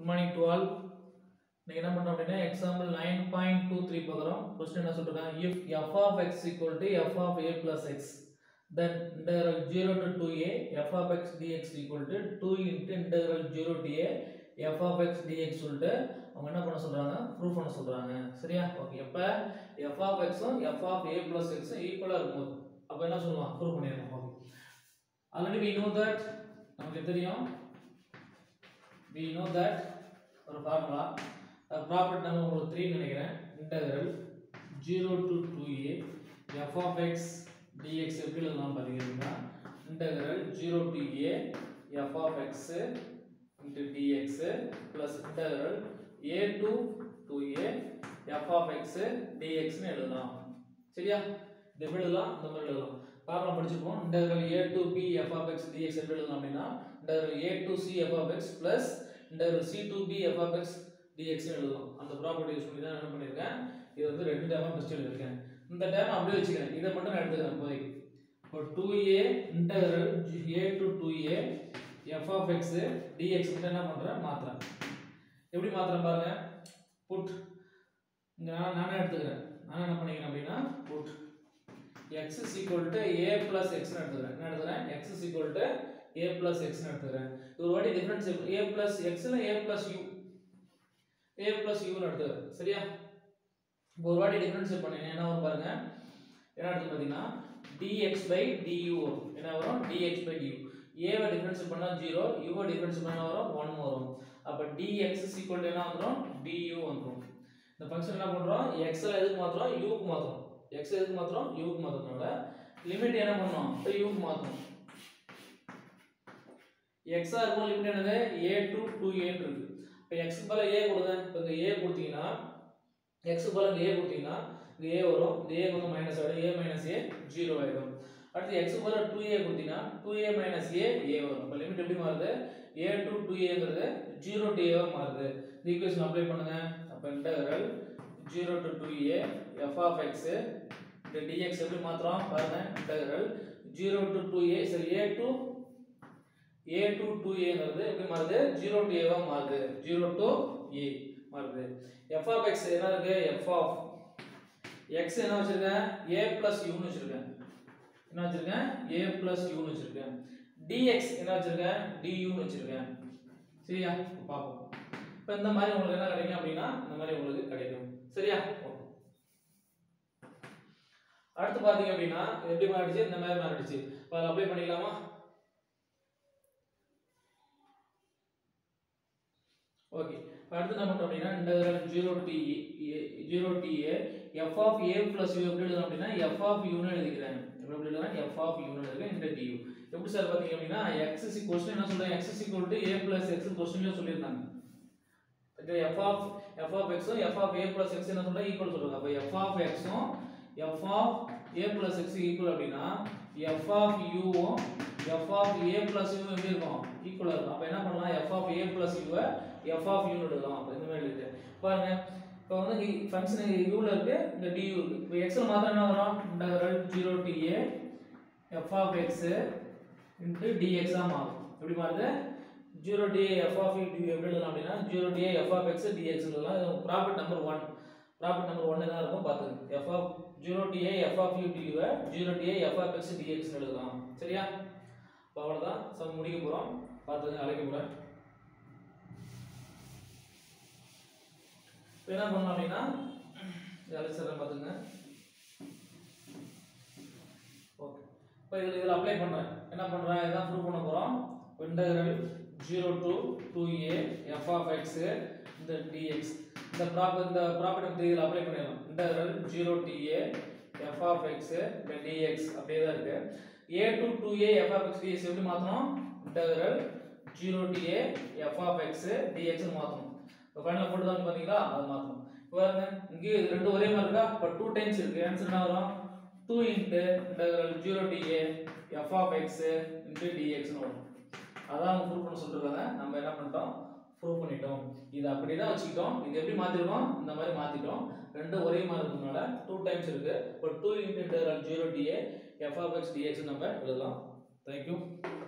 good morning to all இன்னைக்கு என்ன பண்ணுறோம் அப்படின்னா example nine point two three பார்க்குறோம் கொஸ்டின் என்ன சொல்லிருக்காங்க if f of x equal to f of a plus x then integral zero to two a f of x dx equal to two into integral zero to a f of x dx சொல்லிட்டு அவங்க என்ன பண்ண சொல்கிறாங்க proof பண்ண சொல்கிறாங்க சரியா okay எப்போ f of எக்ஸும் எஃப் ஆஃப் ஏ ப்ளஸ் எக்ஸும் ஈக்குவலாக இருக்கும்போது அப்போ என்ன சொல்லுவான் ப்ரூவ் பண்ணிடலாம் okay already we know that நமக்கு தெரியும் we know that ஒரு ஃபார்முலா ப்ராப்பர்ட் நம்ம உங்களுக்கு த்ரீ நினைக்கிறேன் integral zero to two a f of x dx எப்படி எழுதலாம் பார்த்தீங்கன்னா integral zero to a f of x into dx plus integral a to two a f of x டிஎக்ஸ்னு எழுதலாம் சரியா இது எப்படி எழுதலாம் இந்த மாதிரி எழுதலாம் ஃபார்முலா படிச்சிருப்போம் integral a to b f of x dx எப்படி எழுதலாம் அப்படின்னா integral a to c f of x plus integral c to b f of x dx எழுதலாம் அந்த ப்ராப்பர்ட்டி யூஸ் பண்ணி தான் என்ன பண்ணியிருக்கேன் இது வந்து ரெண்டு டேமாக ஃபஸ்ட் எழுதியிருக்கேன் இந்த டேம் அப்படியே வச்சுக்கிறேன் இதை மட்டும் நான் எடுத்துக்கிறேன் இப்போதைக்கு இப்போ two a integral a to two a f of x dx மட்டும் என்ன பண்ணுறேன் மாற்றுறேன் எப்படி மாற்றுறேன் பாருங்க புட் இங்கே நான் நானே எடுத்துக்கிறேன் நான் என்ன பண்ணிக்கிறேன் அப்படின்னா put x is equal to a plus x னு எடுத்துக்கிறேன் என்ன எடுத்துக்கிறேன் x is equal to a plus x னு எடுத்துக்கிறேன் இது ஒரு வாட்டி டிஃபரன்ஸ் a plus x ல a plus u a plus u னு எடுத்துக்கிறேன் சரியா இப்போ ஒரு வாட்டி டிஃபரன்ஸ் பண்ணீங்க என்ன வரும் பாருங்க என்ன எடுத்து பார்த்தீங்கன்னா dx by du வரும் என்ன வரும் dx by du a வை டிஃபரன்ஸ் பண்ணா 0 u வை டிஃபரன்ஸ் பண்ணா வரும் 1 வரும் அப்ப dx is equal to என்ன வந்துரும் du வந்துரும் இந்த ஃபங்க்ஷன் என்ன பண்றோம் x ல எதுக்கு மாத்துறோம் u க்கு மாத்துறோம் x எதுக்கு மாத்துறோம் u க்கு மாத்துறதுனால லிமிட் என்ன பண்ணோம் இப்போ u க்கு மாத்தணும் x ஆ இருக்கும் லிமிட் என்னது a to 2a ன்னு இருக்கு இப்போ x க்கு பதிலா a கொடுங்க இப்போ இந்த a கொடுத்தீங்கன்னா x க்கு பதிலா இந்த a கொடுத்தீங்கன்னா இந்த a வரும் இந்த a க்கு வந்து மைனஸ் ஆயிடும் a மைனஸ் a ஜீரோ ஆயிடும் அடுத்து x க்கு பதிலா 2a கொடுத்தீங்கன்னா 2a மைனஸ் a a வரும் இப்போ லிமிட் எப்படி மாறுது a to 2aங்கிறது 0 to a வா மாறுது இந்த ஈக்குவேஷன் அப்ளை பண்ணுங்க அப்போ integral 0 to 2a f of x இந்த dx எப்படி மாத்துறோம் பாருங்க இன்டகரல் 0 to 2a சரி a to a to 2aங்கிறது எப்படி மாறுது 0 to a வா மாறுது 0 to a மாறுது f of x என்ன இருக்கு f of x என்ன வச்சிருக்கேன் a plus u னு வச்சிருக்கேன் என்ன வச்சிருக்கேன் a plus u னு வச்சிருக்கேன் dx என்ன வச்சிருக்கேன் du னு வச்சிருக்கேன் சரியா இப்ப பாப்போம் இப்போ இந்த மாதிரி உங்களுக்கு என்ன கிடைக்கும் அப்படின்னா இந்த மாதிரி உங்களுக்கு கிடைக்கும் சரியா அடுத்து பாத்தீங்க அப்படின்னா இது எப்படி மாறிடுச்சு இந்த மாதிரி மாறிடுச்சு இப்போ அதை அப்ளை பண்ணிக்கலாமா ஓகே இப்போ அடுத்து என்ன பண்ணுறோம் அப்படின்னா integral zero to zero to a f of a plus u எப்படி எழுதலாம் அப்படின்னா எஃப் ஆஃப் யூன்னு எழுதிக்கிறேன் எப்படி எப்படி எழுதுறேன் எஃப் ஆஃப் யூன்னு எழுதுறேன் இந்த டியூ எப்படி சார் பார்த்தீங்க அப்படின்னா எக்ஸ் கொஸ்டின் என்ன சொல்றேன் x equal to a plus x கொஸ்டின்லேயே சொல்லியிருந்தாங்க இது f of f of x f of a plus x என்ன சொல்றா ஈக்குவல் சொல்றாங்க அப்ப f of x உம் f of a plus x equal அப்படினா f of u உம் f of a plus u எப்படி இருக்கும் ஈக்குவலா இருக்கும் அப்ப என்ன பண்ணலாம் f of a plus u why f of u னு எழுதலாம் அப்ப இந்த மாதிரி எழுது பாருங்க இப்போ வந்து ஃபங்க்ஷன் u ல இருக்கு இந்த du இருக்கு இப்போ x ல மாத்திரம் என்ன வரும் integral 0 to a f of x into dx ஆ மாறும் எப்படி மாறுது 0 d f of u du எப்படி எழுதலாம் அப்படின்னா 0 d f of x dx எழுதலாம் இது ப்ராப்பர்ட் நம்பர் 1 ப்ராப்பர்ட் நம்பர் 1 என்ன இருக்கும் பாத்துங்க f of 0 d f of u du why 0 d f of x dx னு எழுதலாம் சரியா இப்போ அவ்வளவுதான் சம் முடிக்க போறோம் பாத்துங்க அழைக்க போறேன் இப்போ என்ன பண்ணலாம் அப்படின்னா இது அழைச்சிடுறேன் பாத்துங்க ஓகே இப்போ இதில் இதில் அப்ளை பண்ணுறேன் என்ன பண்ணுறேன் இதான் ப்ரூவ் பண்ண போகிறோம் integral 0 to 2a f of x இந்த dx இந்த ப்ராப்பர் இந்த ப்ராப்பர்ட்டி இதில் அப்ளை பண்ணிடலாம் integral 0 to a f of x இந்த dx அப்படியே தான் இருக்கு a to 2a f of x dx எப்படி மாற்றணும் integral 0 to a f of x dx னு மாற்றணும் இப்போ ஃபைனலாக போட்டு தான் பார்த்தீங்களா அது மாற்றணும் இப்போ பாருங்க இங்கே இது ரெண்டு ஒரே மாதிரி இருக்கா இப்போ டூ டைம்ஸ் இருக்கு ஆன்சர் என்ன வரும் 2 into integral 0 to a f of x into dxனு வரும் அதான் அவங்க ப்ரூவ் பண்ண சொல்லிருக்காங்க நம்ம என்ன பண்ணிட்டோம் ப்ரூவ் பண்ணிட்டோம் இது அப்படியே தான் வச்சுக்கிட்டோம் இது எப்படி மாத்திருக்கோம் இந்த மாதிரி மாத்திட்டோம் ரெண்டு ஒரே மாதிரி இருக்கறதுனால டூ டைம்ஸ் இருக்கு இப்போ two into integral zero to a f of x dx நம்ம எழுதலாம் தேங்க்யூ